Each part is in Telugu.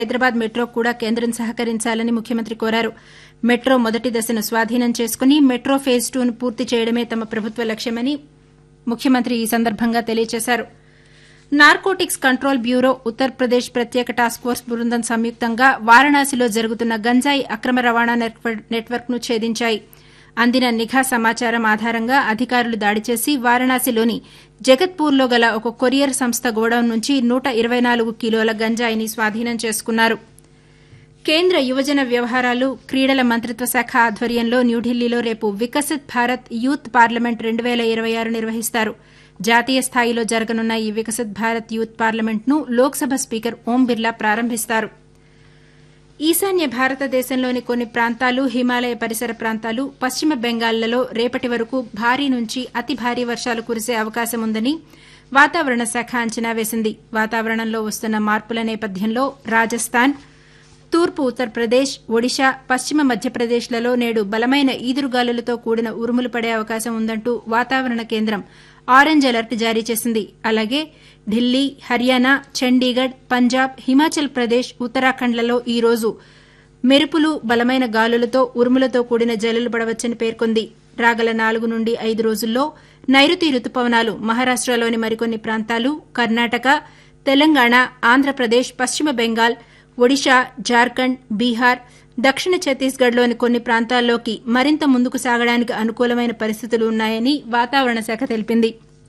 హైదరాబాద్ మెట్రో కూడా కేంద్రం సహకరించాలని ముఖ్యమంత్రి కోరారు మెట్రో మొదటి దశను స్వాధీనం చేసుకుని మెట్రో ఫేజ్ టూను పూర్తి చేయడమే తమ ప్రభుత్వ లక్ష్యమని ముఖ్యమంత్రి ఈ సందర్భంగా తెలియజేశారు నార్కోటిక్స్ కంట్రోల్ బ్యూరో ఉత్తరప్రదేశ్ ప్రత్యేక టాస్క్ ఫోర్స్ బృందం సంయుక్తంగా వారణాసిలో జరుగుతున్న గంజాయి అక్రమ రవాణా నెట్వర్క్ను ఛేదించాయి అందిన నిఘా సమాచారం ఆధారంగా అధికారులు దాడి చేసి వారణాసిలోని జగత్పూర్లో గల ఒక కొరియర్ సంస్థ గోడౌన్ నుంచి నూట ఇరవై నాలుగు కిలోల గంజాయిని స్వాధీనం చేసుకున్నారు కేంద్ర యువజన వ్యవహారాలు క్రీడల మంత్రిత్వ శాఖ ఆధ్వర్యంలో న్యూఢిల్లీలో రేపు వికసిత్ భారత్ యూత్ పార్లమెంట్ రెండు పేల ఇరవై ఆరు నిర్వహిస్తారు జాతీయ స్థాయిలో జరగనున్న ఈ వికసిత్ భారత్ యూత్ పార్లమెంట్ను లోక్సభ స్పీకర్ ఓం బిర్లా ప్రారంభిస్తారు ఈశాన్య భారతదేశంలోని కొన్ని ప్రాంతాలు హిమాలయ పరిసర ప్రాంతాలు పశ్చిమ బెంగాల్లలో రేపటి వరకు భారీ నుంచి అతి భారీ వర్షాలు కురిసే అవకాశం ఉందని వాతావరణ శాఖ అంచనా వేసింది వాతావరణంలో వస్తున్న మార్పుల నేపథ్యంలో రాజస్థాన్ తూర్పు ఉత్తరప్రదేశ్ ఒడిశా పశ్చిమ మధ్యప్రదేశ్లలో నేడు బలమైన ఈదురుగాలులతో కూడిన ఉరుములు పడే అవకాశం ఉందంటూ వాతావరణ కేంద్రం ఆరెంజ్ అలర్ట్ జారీ చేసింది అలాగే ఢిల్లీ హర్యానా చండీగఢ్ పంజాబ్ హిమాచల్ ప్రదేశ్ ఉత్తరాఖండ్లలో ఈ రోజు మెరుపులు బలమైన గాలులతో ఉరుములతో కూడిన జల్లులు పడవచ్చని పేర్కొంది రాగల నాలుగు నుండి ఐదు రోజుల్లో నైరుతి రుతుపవనాలు మహారాష్టలోని మరికొన్ని ప్రాంతాలు కర్ణాటక తెలంగాణ ఆంధ్రప్రదేశ్ పశ్చిమ బెంగాల్ ఒడిశా జార్ఖండ్ బీహార్ దక్షిణ ఛత్తీస్గఢ్లోని కొన్ని ప్రాంతాల్లోకి మరింత ముందుకు సాగడానికి అనుకూలమైన పరిస్థితులు ఉన్నాయని వాతావరణ శాఖ తెలిపింది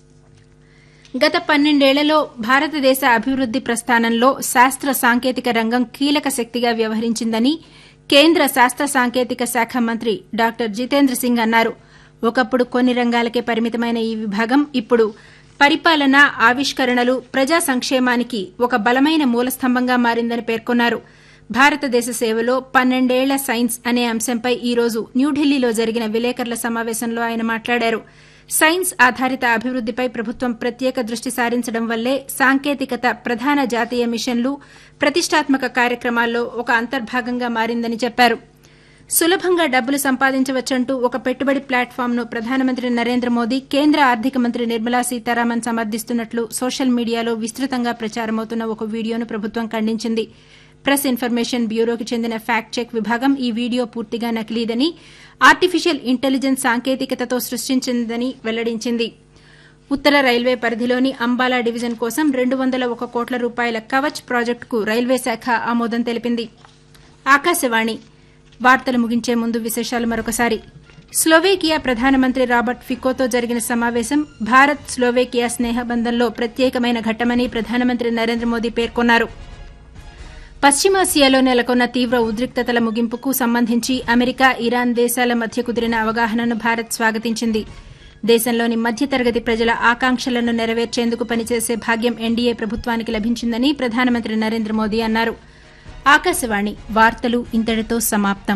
గత పన్నెండేళ్లలో భారతదేశ అభివృద్ది ప్రస్థానంలో శాస్త్ర సాంకేతిక రంగం కీలక శక్తిగా వ్యవహరించిందని కేంద్ర శాస్త్ర సాంకేతిక శాఖ మంత్రి డాక్టర్ జితేంద్ర సింగ్ అన్నారు ఒకప్పుడు కొన్ని రంగాలకే పరిమితమైన ఈ విభాగం ఇప్పుడు పరిపాలన ఆవిష్కరణలు ప్రజా సంక్షేమానికి ఒక బలమైన మూలస్తంభంగా మారిందని పేర్కొన్నారు భారతదేశ సేవలో పన్నెండేళ్ల సైన్స్ అనే అంశంపై ఈ రోజు న్యూఢిల్లీలో జరిగిన విలేకరుల సమావేశంలో ఆయన మాట్లాడారు సైన్స్ ఆధారిత అభివృద్దిపై ప్రభుత్వం ప్రత్యేక దృష్టి సారించడం వల్లే సాంకేతికత ప్రధాన జాతీయ మిషన్లు ప్రతిష్టాత్మక కార్యక్రమాల్లో ఒక అంతర్భాగంగా మారిందని చెప్పారు సులభంగా డబ్బులు సంపాదించవచ్చంటూ ఒక పెట్టుబడి ప్లాట్ఫామ్ను ప్రధానమంత్రి నరేంద్ర మోదీ కేంద్ర ఆర్థిక మంత్రి నిర్మలా సీతారామన్ సమర్థిస్తున్నట్లు సోషల్ మీడియాలో విస్తృతంగా ప్రచారమవుతున్న ఒక వీడియోను ప్రభుత్వం ఖండించింది ప్రెస్ ఇన్ఫర్మేషన్ బ్యూరోకి చెందిన ఫ్యాక్ట్ చెక్ విభాగం ఈ వీడియో పూర్తిగా నకిలీదని ఆర్టిఫిషియల్ ఇంటెలిజెన్స్ సాంకేతికతతో సృష్టించిందని వెల్లడించింది ఉత్తర రైల్వే పరిధిలోని అంబాలా డివిజన్ కోసం రెండు వందల ఒక కోట్ల రూపాయల కవచ్ ప్రాజెక్టుకు రైల్వే శాఖ ఆమోదం తెలిపింది ఆకాశవాణి వార్తలు ముగించే ముందు విశేషాలు మరొకసారి స్లోవేకియా ప్రధానమంత్రి రాబర్ట్ ఫికోతో జరిగిన సమావేశం భారత్ స్లోవేకియా స్నేహబంధంలో ప్రత్యేకమైన ఘట్టమని ప్రధానమంత్రి నరేంద్ర మోదీ పేర్కొన్నారు పశ్చిమాసియాలో నెలకొన్న తీవ్ర ఉద్రిక్తతల ముగింపుకు సంబంధించి అమెరికా ఇరాన్ దేశాల మధ్య కుదిరిన అవగాహనను భారత్ స్వాగతించింది దేశంలోని మధ్యతరగతి ప్రజల ఆకాంక్షలను నెరవేర్చేందుకు పనిచేసే భాగ్యం ఎన్డీఏ ప్రభుత్వానికి లభించిందని ప్రధానమంత్రి నరేంద్ర మోదీ అన్నారు ఆకాశవాణి వార్తలు ఇంతటితో సమాప్తం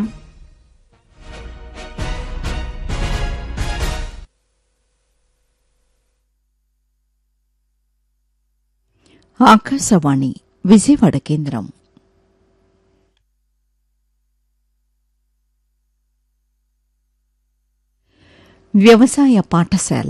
ఆకాశవాణి విజయవాడ కేంద్రం వ్యవసాయ పాఠశాల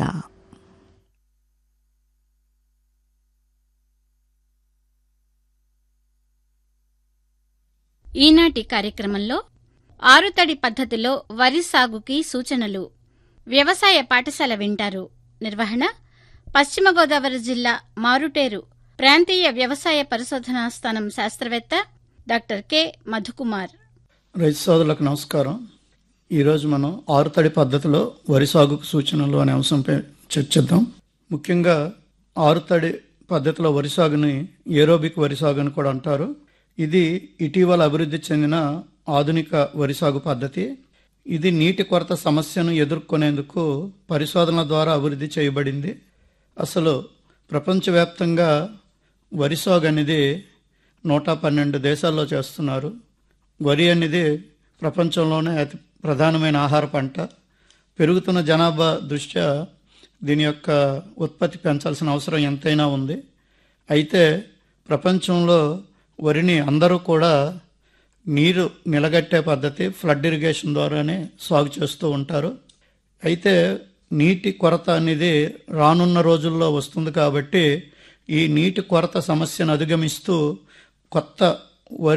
ఈనాటి కార్యక్రమంలో ఆరుతడి పద్ధతిలో వరి సాగుకి సూచనలు వ్యవసాయ పాఠశాల వింటారు నిర్వహణ పశ్చిమ గోదావరి జిల్లా మారుటేరు ప్రాంతీయ వ్యవసాయ పరిశోధనా స్థానం శాస్త్రవేత్త డాక్టర్ కె మధుకుమార్ రైతు సోదరులకు నమస్కారం ఈరోజు మనం ఆరుతడి పద్ధతిలో వరి సాగుకు సూచనలు అనే అంశంపై చర్చిద్దాం ముఖ్యంగా ఆరుతడి పద్ధతిలో వరి సాగుని ఏరోబిక్ వరి సాగు అని కూడా అంటారు ఇది ఇటీవల అభివృద్ధి చెందిన ఆధునిక వరి సాగు పద్ధతి ఇది నీటి కొరత సమస్యను ఎదుర్కొనేందుకు పరిశోధనల ద్వారా అభివృద్ధి చేయబడింది అసలు ప్రపంచవ్యాప్తంగా వరి సాగు అనేది నూట పన్నెండు దేశాల్లో చేస్తున్నారు వరి అనేది ప్రపంచంలోనే అతి ప్రధానమైన ఆహార పంట పెరుగుతున్న జనాభా దృష్ట్యా దీని యొక్క ఉత్పత్తి పెంచాల్సిన అవసరం ఎంతైనా ఉంది అయితే ప్రపంచంలో వరిని అందరూ కూడా నీరు నిలగట్టే పద్ధతి ఫ్లడ్ ఇరిగేషన్ ద్వారానే సాగు చేస్తూ ఉంటారు అయితే నీటి కొరత అనేది రానున్న రోజుల్లో వస్తుంది కాబట్టి ఈ నీటి కొరత సమస్యను అధిగమిస్తూ కొత్త వరి